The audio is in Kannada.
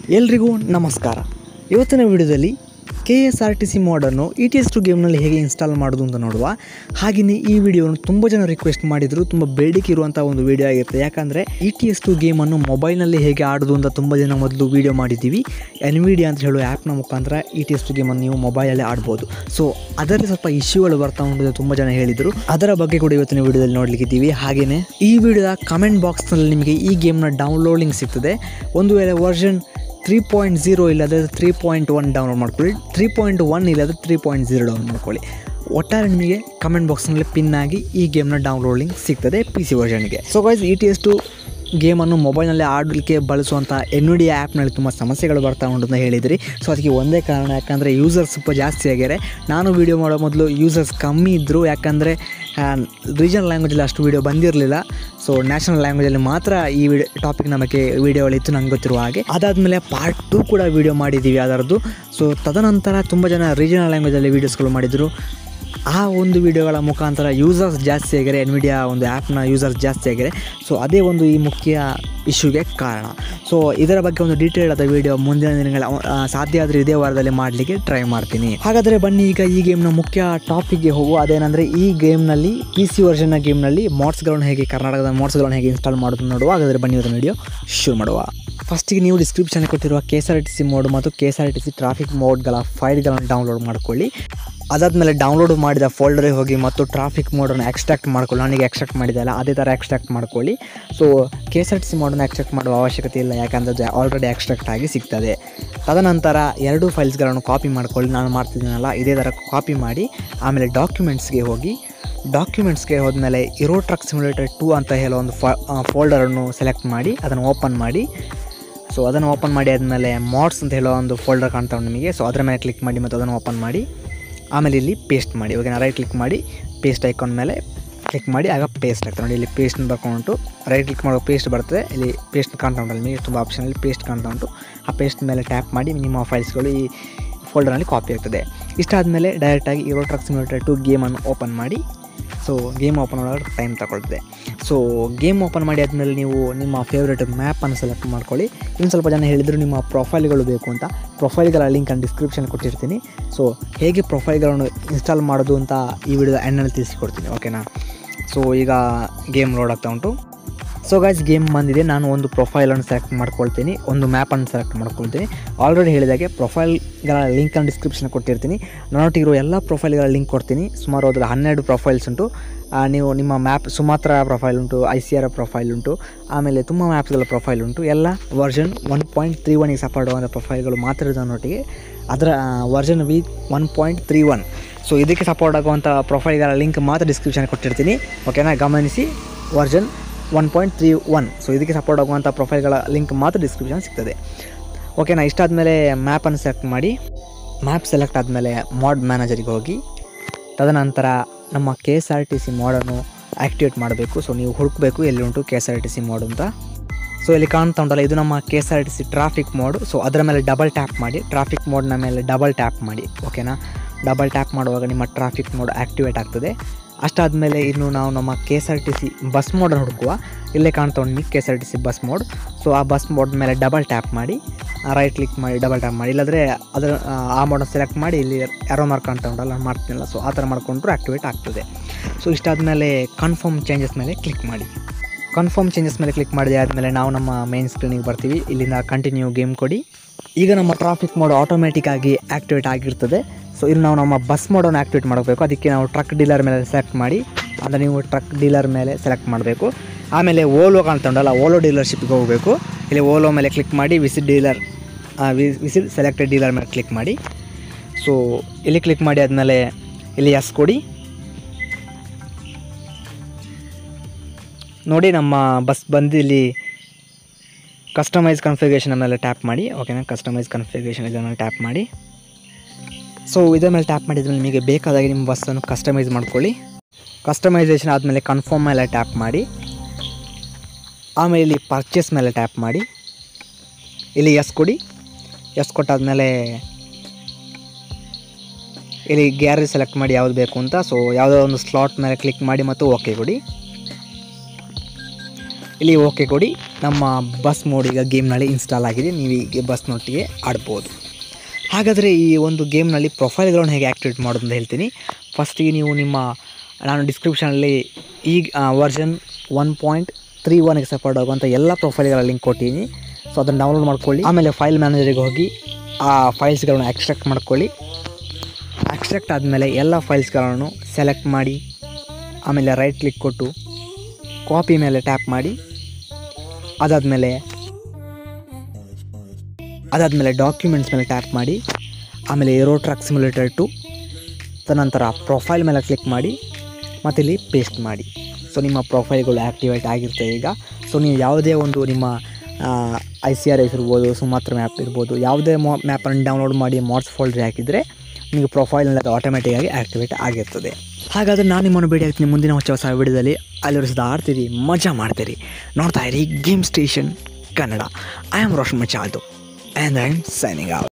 ಎಲ್ರಿಗೂ ನಮಸ್ಕಾರ ಇವತ್ತಿನ ವಿಡಿಯೋದಲ್ಲಿ K S R T C ಮಾಡನ್ನು ಇ ಟಿ ಎಸ್ ಟು ಗೇಮ್ನಲ್ಲಿ ಹೇಗೆ ಇನ್ಸ್ಟಾಲ್ ಮಾಡೋದು ಅಂತ ನೋಡುವ ಹಾಗೆಯೇ ಈ ವಿಡಿಯೋವನ್ನು ತುಂಬ ಜನ ರಿಕ್ವೆಸ್ಟ್ ಮಾಡಿದರು ತುಂಬ ಬೇಡಿಕೆ ಇರುವಂಥ ಒಂದು ವಿಡಿಯೋ ಆಗಿರುತ್ತೆ ಯಾಕಂದರೆ ಇ ಟಿ ಎಸ್ ಟು ಗೇಮನ್ನು ಮೊಬೈಲ್ನಲ್ಲಿ ಹೇಗೆ ಆಡೋದು ಅಂತ ತುಂಬ ಜನ ಮೊದಲು ವಿಡಿಯೋ ಮಾಡಿದ್ದೀವಿ ಎನ್ವಿಡಿಯಾ ಅಂತ ಹೇಳೋ ಆ್ಯಪ್ನ ಮುಖಾಂತರ ಇ ಟಿ ಎಸ್ ಟು ಗೇಮನ್ನು ನೀವು ಮೊಬೈಲಲ್ಲಿ ಆಡ್ಬೋದು ಸೊ ಅದರಲ್ಲಿ ಸ್ವಲ್ಪ ಇಶ್ಯೂಗಳು ಬರ್ತಾ ಉಂಟು ತುಂಬ ಜನ ಹೇಳಿದರು ಅದರ ಬಗ್ಗೆ ಕೂಡ ಇವತ್ತಿನ ವಿಡಿಯೋದಲ್ಲಿ ನೋಡಲಿಕ್ಕಿದ್ದೀವಿ ಹಾಗೆಯೇ ಈ ವಿಡಿಯೋದ ಕಮೆಂಟ್ ಬಾಕ್ಸ್ನಲ್ಲಿ ನಿಮಗೆ ಈ ಗೇಮ್ನ ಡೌನ್ಲೋಡಿಂಗ್ ಸಿಗ್ತದೆ ಒಂದು ವೇಳೆ ವರ್ಷನ್ ತ್ರೀ ಪಾಯಿಂಟ್ ಝೀರೋ ಇಲ್ಲದ್ರೆ ತ್ರೀ ಪಾಯಿಂಟ್ ಒನ್ ಡೌನ್ಲೋಡ್ ಮಾಡ್ಕೊಳ್ಳಿ ತ್ರೀ ಪಾಯಿಂಟ್ ಒನ್ ಇಲ್ಲದ್ರೆ ತ್ರೀ ಪಾಯಿಂಟ್ ಝೀರೋ ಡೌನ್ಲೋಡ್ ಮಾಡ್ಕೊಳ್ಳಿ ಒಟ್ಟಾರೆ ನಿಮಗೆ ಕಮೆಂಟ್ ಬಾಕ್ಸ್ನಲ್ಲಿ ಪಿನ್ ಆಗಿ ಈ ಗೇಮ್ನ ಡೌನ್ಲೋಡ್ ಲಿಂಕ್ ಸಿಗ್ತದೆ ಪಿ ಸಿ ವರ್ಷನ್ಗೆ so guys E T S two ಗೇಮನ್ನು ಮೊಬೈಲ್ನಲ್ಲಿ ಆಡಲಿಕ್ಕೆ ಬಳಸುವಂಥ ಎನ್ ಡಿ ಆ್ಯಪ್ನಲ್ಲಿ ತುಂಬ ಸಮಸ್ಯೆಗಳು ಬರ್ತಾ ಉಂಟು ಅಂತ ಹೇಳಿದಿರಿ ಸೊ ಅದಕ್ಕೆ ಒಂದೇ ಕಾರಣ ಯಾಕಂದರೆ ಯೂಸರ್ಸ್ ಸ್ವಲ್ಪ ಜಾಸ್ತಿ ಆಗ್ಯಾರೆ ನಾನು ವೀಡಿಯೋ ಮಾಡೋ ಮೊದಲು ಯೂಸರ್ಸ್ ಕಮ್ಮಿ ಇದ್ದರು ಯಾಕಂದರೆ ರೀಜನಲ್ ಲ್ಯಾಂಗ್ವೇಜಲ್ಲಿ ಅಷ್ಟು ವೀಡಿಯೋ ಬಂದಿರಲಿಲ್ಲ ಸೊ ನ್ಯಾಷನಲ್ ಲ್ಯಾಂಗ್ವೇಜಲ್ಲಿ ಮಾತ್ರ ಈ ವಿಡಿಯೋ ಟಾಪಿಕ್ ನಮಗೆ ವಿಡಿಯೋಗಳಿತ್ತು ನಂಗೆ ಗೊತ್ತಿರುವ ಹಾಗೆ ಅದಾದಮೇಲೆ ಪಾರ್ಟ್ ಟೂ ಕೂಡ ವಿಡಿಯೋ ಮಾಡಿದ್ದೀವಿ ಅದರದ್ದು ಸೊ ತದನಂತರ ತುಂಬ ಜನ ರೀಜನಲ್ ಲ್ಯಾಂಗ್ವೇಜಲ್ಲಿ ವೀಡಿಯೋಸ್ಗಳು ಮಾಡಿದರು ಆ ಒಂದು ವಿಡಿಯೋಗಳ ಮುಖಾಂತರ ಯೂಸರ್ಸ್ ಜಾಸ್ತಿ ಆಗಿದ್ದಾರೆ ಎನ್ವಿಡಿಯಾ ಒಂದು ಆ್ಯಪ್ನ ಯೂಸರ್ಸ್ ಜಾಸ್ತಿ ಆಗಿದ್ದಾರೆ ಸೊ ಅದೇ ಒಂದು ಈ ಮುಖ್ಯ ಇಶ್ಯೂಗೆ ಕಾರಣ ಸೊ ಇದರ ಬಗ್ಗೆ ಒಂದು ಡೀಟೇಲ್ ಆದ ವಿಡಿಯೋ ಮುಂದಿನ ದಿನಗಳ ಆ, ಸಾಧ್ಯ ಆದರೆ ಇದೇ ವಾರದಲ್ಲಿ ಮಾಡಲಿಕ್ಕೆ ಟ್ರೈ ಮಾಡ್ತೀನಿ ಹಾಗಾದರೆ ಬನ್ನಿ ಈಗ ಈ ಗೇಮ್ನ ಮುಖ್ಯ ಟಾಪಿಕ್ಗೆ ಹೋಗುವ ಅದೇನೆಂದರೆ ಈ ಗೇಮ್ನಲ್ಲಿ ಪಿ ಸಿ ವರ್ಷನ್ನ ಗೇಮ್ನಲ್ಲಿ ಮಾಡ್ಸ್ಗಳನ್ನು ಹೇಗೆ ಕರ್ನಾಟಕದ ಮಾಡ್ಸ್ಗಳನ್ನು ಹೇಗೆ ಇನ್ಸ್ಟಾಲ್ ಮಾಡೋದು ನೋಡುವ ಹಾಗಾದರೆ ಬನ್ನಿ ಇವತ್ತಿನ ವಿಡಿಯೋ ಶುರು ಮಾಡುವ ಫಸ್ಟಿಗೆ ನೀವು ಡಿಸ್ಕ್ರಿಪ್ಷನ್ ಕೊಟ್ಟಿರುವ K S R T C mod ಮತ್ತು K S R T C traffic ಮೋಡ್ಗಳ ಫೈಲ್ಗಳನ್ನು ಡೌನ್ಲೋಡ್ ಮಾಡ್ಕೊಳ್ಳಿ ಅದಾದಮೇಲೆ ಡೌನ್ಲೋಡ್ ಮಾಡಿದ ಫೋಲ್ಡರಿಗೆ ಹೋಗಿ ಮತ್ತು ಟ್ರಾಫಿಕ್ ಮೋಡನ್ನು ಎಕ್ಸ್ಟ್ರಾಕ್ಟ್ ಮಾಡ್ಕೊಳ್ಳಿ ನನಗೆ ಎಕ್ಸ್ಟ್ರಾಕ್ಟ್ ಮಾಡಿದೆ ಅಲ್ಲ ಅದೇ ಥರ ಎಕ್ಸ್ಟ್ರಾಕ್ಟ್ ಮಾಡ್ಕೊಳ್ಳಿ so K S R T C ಮೋಡನ್ನು ಎಕ್ಸ್ಟ್ರಾಕ್ಟ್ ಮಾಡುವ ಅವಶ್ಯಕತೆ ಇಲ್ಲ ಯಾಕಂದರೆ ಅದು ಆಲ್ರೆಡಿ ಎಕ್ಸ್ಟ್ರಾಕ್ಟ್ ಆಗಿ ಸಿಗ್ತದೆ ತದನಂತರ ಎರಡು ಫೈಲ್ಸ್ಗಳನ್ನು ಕಾಪಿ ಮಾಡ್ಕೊಳ್ಳಿ ನಾನು ಮಾಡ್ತಿದ್ದೀನಲ್ಲ ಇದೇ ಥರ ಕಾಪಿ ಮಾಡಿ ಆಮೇಲೆ ಡಾಕ್ಯುಮೆಂಟ್ಸ್ಗೆ ಹೋಗಿ ಡಾಕ್ಯುಮೆಂಟ್ಸ್ಗೆ ಹೋದ್ಮೇಲೆ ಇರೋ ಟ್ರಕ್ ಸಿಮ್ಯುಲೇಟರ್ ಟೂ ಅಂತ ಹೇಳೋ ಒಂದು ಫೋಲ್ಡರನ್ನು ಸೆಲೆಕ್ಟ್ ಮಾಡಿ ಅದನ್ನು ಓಪನ್ ಮಾಡಿ ಸೊ ಅದನ್ನು ಓಪನ್ ಮಾಡಿ ಆದಮೇಲೆ ಮಾಡ್ಸ್ ಅಂತ ಹೇಳೋ ಒಂದು ಫೋಲ್ಡರ್ ಕಾಣ್ತಾ ಉಂಟು ನಿಮಗೆ ಸೊ ಅದರ ಮೇಲೆ ಕ್ಲಿಕ್ ಮಾಡಿ ಮತ್ತು ಅದನ್ನು ಓಪನ್ ಮಾಡಿ ಆಮೇಲೆ ಇಲ್ಲಿ ಪೇಸ್ಟ್ ಮಾಡಿ ಓಕೆನಾ ರೈಟ್ ಕ್ಲಿಕ್ ಮಾಡಿ ಪೇಸ್ಟ್ ಐಕಾನ್ ಮೇಲೆ ಕ್ಲಿಕ್ ಮಾಡಿ ಆಗ ಪೇಸ್ಟ್ ಆಗ್ತದೆ ನೋಡಿ ಇಲ್ಲಿ ಪೇಸ್ಟ್ ಬರ್ಕೊಂಡು ರೈಟ್ ಕ್ಲಿಕ್ ಮಾಡೋ ಪೇಸ್ಟ್ ಬರ್ತದೆ ಇಲ್ಲಿ ಪೇಸ್ಟ್ ಕಾಣ್ತಾ ಉಂಟು ನಿಮಗೆ ತುಂಬ ಆಪ್ಷನಲ್ಲಿ ಪೇಸ್ಟ್ ಕಾಣ್ತಾ ಉಂಟು ಆ ಪೇಸ್ಟ್ ಮೇಲೆ ಟ್ಯಾಪ್ ಮಾಡಿ ನಿಮ್ಮ ಫೈಲ್ಸ್ಗಳು ಈ ಫೋಲ್ಡರ್ನಲ್ಲಿ ಕಾಪಿ ಆಗ್ತದೆ ಇಷ್ಟಾದಮೇಲೆ ಡೈರೆಕ್ಟಾಗಿ ಇರೋ ಟ್ರಕ್ ಸಿಮ್ಯುಲೇಟರ್ ಟು ಗೇಮನ್ನು ಓಪನ್ ಮಾಡಿ ಸೊ ಗೇಮ್ ಓಪನ್ ಮಾಡೋಕೆ ಟೈಮ್ ತಗೊಳ್ತದೆ ಸೊ ಗೇಮ್ ಓಪನ್ ಮಾಡಿ ಆದಮೇಲೆ ನೀವು ನಿಮ್ಮ ಫೇವ್ರೇಟ್ ಮ್ಯಾಪನ್ನು ಸೆಲೆಕ್ಟ್ ಮಾಡ್ಕೊಳ್ಳಿ ಇನ್ನು ಸ್ವಲ್ಪ ಜನ ಹೇಳಿದರು ನಿಮ್ಮ ಪ್ರೊಫೈಲ್ಗಳು ಬೇಕು ಅಂತ ಪ್ರೊಫೈಲ್ಗಳ ಲಿಂಕನ್ನು ಡಿಸ್ಕ್ರಿಪ್ಷನ್ ಕೊಟ್ಟಿರ್ತೀನಿ ಸೊ ಹೇಗೆ ಪ್ರೊಫೈಲ್ಗಳನ್ನು ಇನ್ಸ್ಟಾಲ್ ಮಾಡೋದು ಅಂತ ಈ ವಿಡಿಯೋದ ಎಂಡಲ್ಲಿ ತಿಳಿಸಿಕೊಡ್ತೀನಿ ಓಕೆನಾ ಸೊ ಈಗ ಗೇಮ್ ಲೋಡ್ ಆಗ್ತಾ ಉಂಟು ಸೊ ಗೈಸ್ ಗೇಮ್ ಬಂದಿದೆ ನಾನು ಒಂದು ಪ್ರೊಫೈಲನ್ನು ಸೆಲೆಕ್ಟ್ ಮಾಡ್ಕೊಳ್ತೀನಿ ಒಂದು ಮ್ಯಾಪನ್ನು ಸೆಲೆಕ್ಟ್ ಮಾಡ್ಕೊಳ್ತೀನಿ ಆಲ್ರೆಡಿ ಹೇಳಿದಾಗೆ ಪ್ರೊಫೈಲ್ಗಳ ಲಿಂಕನ್ನು ಡಿಸ್ಕ್ರಿಪ್ಷನ್ ಕೊಟ್ಟಿರ್ತೀನಿ ನನ್ನೊಟ್ಟಿಗಿರೋ ಎಲ್ಲ ಪ್ರೊಫೈಲ್ಗಳ ಲಿಂಕ್ ಕೊಡ್ತೀನಿ ಸುಮಾರು ಅದರ ಹನ್ನೆರಡು ಪ್ರೊಫೈಲ್ಸ್ ಉಂಟು ಆ, ನೀವು ನಿಮ್ಮ ಮ್ಯಾಪ್ ಸುಮಾತ್ರ ಪ್ರೊಫೈಲ್ ಉಂಟು ಐ ಸಿ ಆರ್ ಪ್ರೊಫೈಲ್ ಉಂಟು ಆಮೇಲೆ ತುಂಬ ಮ್ಯಾಪ್ಸ್ಗಳ ಪ್ರೊಫೈಲ್ ಉಂಟು ಎಲ್ಲ ವರ್ಷನ್ ಒನ್ ಪಾಯಿಂಟ್ ತ್ರೀ ಒನ್ಗೆ ಸಪೋರ್ಟ್ ಆಗುವಂಥ ಪ್ರೊಫೈಲ್ಗಳು ಮಾತ್ರ ಇದೆ ನನ್ನೊಟ್ಟಿಗೆ ಅದರ version V one point three one so ಇದಕ್ಕೆ ಸಪೋರ್ಟ್ ಆಗುವಂಥ ಪ್ರೊಫೈಲ್ಗಳ ಲಿಂಕ್ ಮಾತ್ರ ಡಿಸ್ಕ್ರಿಪ್ಷನ್ ಕೊಟ್ಟಿರ್ತೀನಿ ಓಕೆನಾ ಗಮನಿಸಿ version one point three one so ಇದಕ್ಕೆ ಸಪೋರ್ಟ್ ಆಗುವಂಥ ಪ್ರೊಫೈಲ್ಗಳ ಲಿಂಕ್ ಮಾತ್ರ ಡಿಸ್ಕ್ರಿಪ್ಷನ್ ಸಿಗ್ತದೆ ಓಕೆನಾ ಇಷ್ಟಾದಮೇಲೆ ಮ್ಯಾಪನ್ನು ಸೆಲೆಕ್ಟ್ ಮಾಡಿ ಮ್ಯಾಪ್ ಸೆಲೆಕ್ಟ್ ಆದಮೇಲೆ ಮಾಡ್ ಮ್ಯಾನೇಜರಿಗೆ ಹೋಗಿ ತದನಂತರ ನಮ್ಮ K S R T C ಮಾಡನ್ನು ಆ್ಯಕ್ಟಿವೇಟ್ ಮಾಡಬೇಕು ಸೊ ನೀವು ಹುಡುಕಬೇಕು ಎಲ್ಲಿ ಉಂಟು K S R T C mod ಅಂತ ಸೊ ಇಲ್ಲಿ ಕಾಣ್ತಾ ಉಂಟಲ್ಲ ಇದು ನಮ್ಮ K S R T C traffic mod so ಅದರ ಮೇಲೆ ಡಬಲ್ ಟ್ಯಾಪ್ ಮಾಡಿ ಟ್ರಾಫಿಕ್ ಮೋಡ್ನ ಮೇಲೆ ಡಬಲ್ ಟ್ಯಾಪ್ ಮಾಡಿ ಓಕೆನಾ ಡಬಲ್ ಟ್ಯಾಪ್ ಮಾಡುವಾಗ ನಿಮ್ಮ ಟ್ರಾಫಿಕ್ ಮೋಡ್ ಆ್ಯಕ್ಟಿವೇಟ್ ಆಗ್ತದೆ ಅಷ್ಟಾದಮೇಲೆ ಇನ್ನು ನಾವು ನಮ್ಮ K S R T C bus ಮೋಡನ್ನು ಹುಡುಕುವ ಇಲ್ಲೇ ಕಾಣ್ತಾ ಉಂಟು ನಿಮಗೆ K S R T C bus mod so ಆ ಬಸ್ ಮೋಡ್ ಮೇಲೆ ಡಬಲ್ ಟ್ಯಾಪ್ ಮಾಡಿ ರೈಟ್ ಕ್ಲಿಕ್ ಮಾಡಿ ಡಬಲ್ ಟ್ಯಾಪ್ ಮಾಡಿ ಇಲ್ಲಾಂದರೆ ಅದರ ಆ ಮೋಡನ್ನು ಸೆಲೆಕ್ಟ್ ಮಾಡಿ ಇಲ್ಲಿ ಯಾರೋ ಮಾರ್ಕ್ ಕಾಣ್ತಾ ಉಂಟಲ್ಲ ನಾನು ಮಾಡ್ತೀನಲ್ಲ ಸೊ ಆ ಥರ ಮಾಡಿಕೊಂಡ್ರು ಆ್ಯಕ್ಟಿವೇಟ್ ಆಗ್ತದೆ ಸೊ ಇಷ್ಟಾದಮೇಲೆ ಕನ್ಫರ್ಮ್ ಚೇಂಜಸ್ ಮೇಲೆ ಕ್ಲಿಕ್ ಮಾಡಿ ಕನ್ಫರ್ಮ್ ಚೇಂಜಸ್ ಮೇಲೆ ಕ್ಲಿಕ್ ಮಾಡಿದೆ ಆದಮೇಲೆ ನಾವು ನಮ್ಮ ಮೈನ್ ಸ್ಕ್ರೀನಿಗೆ ಬರ್ತೀವಿ ಇಲ್ಲಿಂದ ಕಂಟಿನ್ಯೂ ಗೇಮ್ ಕೊಡಿ ಈಗ ನಮ್ಮ ಟ್ರಾಫಿಕ್ ಮೋಡ್ ಆಟೋಮೆಟಿಕ್ ಆಗಿ ಆ್ಯಕ್ಟಿವೇಟ್ ಆಗಿರ್ತದೆ ಸೊ ಇಲ್ಲಿ ನಾವು ನಮ್ಮ ಬಸ್ ಮೋಡನ್ನು ಆ್ಯಕ್ಟಿವೇಟ್ ಮಾಡಬೇಕು ಅದಕ್ಕೆ ನಾವು ಟ್ರಕ್ ಡೀಲರ್ ಮೇಲೆ ಸೆಲೆಕ್ಟ್ ಮಾಡಿ ಅಂದರೆ ನೀವು ಟ್ರಕ್ ಡೀಲರ್ ಮೇಲೆ ಸೆಲೆಕ್ಟ್ ಮಾಡಬೇಕು ಆಮೇಲೆ ಓಲೋ ಕಾಣ್ತಾ ಉಂಟಲ್ಲ ಓಲೋ ಡೀಲರ್ಶಿಪ್ಗೆ ಹೋಗಬೇಕು ಇಲ್ಲಿ ಓಲೋ ಮೇಲೆ ಕ್ಲಿಕ್ ಮಾಡಿ visit dealer visit selected dealer ಮೇಲೆ ಕ್ಲಿಕ್ ಮಾಡಿ ಸೊ ಇಲ್ಲಿ ಕ್ಲಿಕ್ ಮಾಡಿ ಆದಮೇಲೆ ಇಲ್ಲಿ ಎಸ್ ಕೊಡಿ ನೋಡಿ ನಮ್ಮ ಬಸ್ ಬಂದು ಇಲ್ಲಿ ಕಸ್ಟಮೈಸ್ ಕನ್ಫಿಗೇಷನ್ ಮೇಲೆ ಟ್ಯಾಪ್ ಮಾಡಿ ಓಕೆನಾ ಕಸ್ಟಮೈಸ್ ಕನ್ಫಿಗೇಷನ್ ಇದರ ಮೇಲೆ ಟ್ಯಾಪ್ ಮಾಡಿ ಸೊ ಇದರ ಮೇಲೆ ಟ್ಯಾಪ್ ಮಾಡಿದ್ಮೇಲೆ ನಿಮಗೆ ಬೇಕಾದಾಗೆ ನಿಮ್ಮ ಬಸ್ಸನ್ನು ಕಸ್ಟಮೈಸ್ ಮಾಡ್ಕೊಳ್ಳಿ ಕಸ್ಟಮೈಸೇಷನ್ ಆದಮೇಲೆ ಕನ್ಫರ್ಮ್ ಮೇಲೆ ಟ್ಯಾಪ್ ಮಾಡಿ ಆಮೇಲೆ ಇಲ್ಲಿ ಪರ್ಚೇಸ್ ಮೇಲೆ ಟ್ಯಾಪ್ ಮಾಡಿ ಇಲ್ಲಿ ಎಸ್ ಕೊಡಿ ಎಸ್ ಕೊಟ್ಟಾದ್ಮೇಲೆ ಇಲ್ಲಿ ಗ್ಯಾರೇಜ್ ಸೆಲೆಕ್ಟ್ ಮಾಡಿ ಯಾವ್ದು ಬೇಕು ಅಂತ ಸೊ ಯಾವುದೋ ಒಂದು ಸ್ಲಾಟ್ ಮೇಲೆ ಕ್ಲಿಕ್ ಮಾಡಿ ಮತ್ತು ಓಕೆ ಕೊಡಿ ಇಲ್ಲಿ ಓಕೆ ಕೊಡಿ ನಮ್ಮ ಬಸ್ ಮೋಡ್ ಈಗ ಗೇಮ್ನಲ್ಲಿ ಇನ್ಸ್ಟಾಲ್ ಆಗಿದೆ ನೀವು ಈಗ ಬಸ್ನೊಟ್ಟಿಗೆ ಆಡ್ಬೋದು ಹಾಗಾದರೆ ಈ ಒಂದು ಗೇಮ್ನಲ್ಲಿ ಪ್ರೊಫೈಲ್ಗಳನ್ನು ಹೇಗೆ ಆ್ಯಕ್ಟಿವೇಟ್ ಮಾಡೋದು ಅಂತ ಹೇಳ್ತೀನಿ ಫಸ್ಟಿಗೆ ನೀವು ನಿಮ್ಮ ನಾನು ಡಿಸ್ಕ್ರಿಪ್ಷನಲ್ಲಿ ಈಗ ವರ್ಷನ್ ಒನ್ ಪಾಯಿಂಟ್ ತ್ರೀ ಒನ್ಗೆ ಸಪೋರ್ಟ್ ಆಗುವಂಥ ಎಲ್ಲ ಪ್ರೊಫೈಲ್ಗಳ ಲಿಂಕ್ ಕೊಟ್ಟಿದ್ದೀನಿ ಸೊ ಅದನ್ನು ಡೌನ್ಲೋಡ್ ಮಾಡ್ಕೊಳ್ಳಿ ಆಮೇಲೆ ಫೈಲ್ ಮ್ಯಾನೇಜರಿಗೆ ಹೋಗಿ ಆ ಫೈಲ್ಸ್ಗಳನ್ನು ಎಕ್ಸ್ಟ್ರಾಕ್ಟ್ ಮಾಡ್ಕೊಳ್ಳಿ ಎಕ್ಸ್ಟ್ರಾಕ್ಟ್ ಆದಮೇಲೆ ಎಲ್ಲ ಫೈಲ್ಸ್ಗಳನ್ನು ಸೆಲೆಕ್ಟ್ ಮಾಡಿ ಆಮೇಲೆ ರೈಟ್ ಕ್ಲಿಕ್ ಕೊಟ್ಟು ಕಾಪಿ ಮೇಲೆ ಟ್ಯಾಪ್ ಮಾಡಿ ಅದಾದಮೇಲೆ ಅದಾದಮೇಲೆ ಡಾಕ್ಯುಮೆಂಟ್ಸ್ ಮೇಲೆ ಟ್ಯಾಪ್ ಮಾಡಿ ಆಮೇಲೆ ಏರೋ ಟ್ರಕ್ ಸಿಮ್ಯುಲೇಟರ್ ಟು ತದನಂತರ ಪ್ರೊಫೈಲ್ ಮೇಲೆ ಕ್ಲಿಕ್ ಮಾಡಿ ಮತ್ತು ಇಲ್ಲಿ ಪೇಸ್ಟ್ ಮಾಡಿ ಸೊ ನಿಮ್ಮ ಪ್ರೊಫೈಲ್ಗಳು ಆ್ಯಕ್ಟಿವೇಟ್ ಆಗಿರ್ತವೆ ಈಗ ಸೊ ನೀವು ಯಾವುದೇ ಒಂದು ನಿಮ್ಮ ಐ ಸಿ ಆರ್ ಎಸ್ ಇರ್ಬೋದು ಸುಮಾತ್ರ ಮ್ಯಾಪ್ ಇರ್ಬೋದು ಯಾವುದೇ ಮೊ ಮ್ಯಾಪನ್ನು ಡೌನ್ಲೋಡ್ ಮಾಡಿ ಮಾರ್ಕ್ಸ್ ಫೋಲ್ಡ್ರ್ ಹಾಕಿದರೆ ನಿಮಗೆ ಪ್ರೊಫೈಲ್ನಲ್ಲಿ ಅದು ಆಟೋಮೆಟಿಕ್ಕಾಗಿ ಆ್ಯಕ್ಟಿವೇಟ್ ಆಗಿರ್ತದೆ ಹಾಗಾದರೆ ನಾನು ನಿಮ್ಮನ್ನು ಭೇಟಿ ಆಗ್ತೀನಿ ಮುಂದಿನ ಹೊಸ ಹೊಸ ವಿಡಿಯೋದಲ್ಲಿ ಅಲ್ಲಿವರೆಸಿದ ಆಡ್ತೀರಿ ಮಜಾ ಮಾಡ್ತೀರಿ ನೋಡ್ತಾ ಇರಿ game station Kannada I am Roshan Machado and I am signing out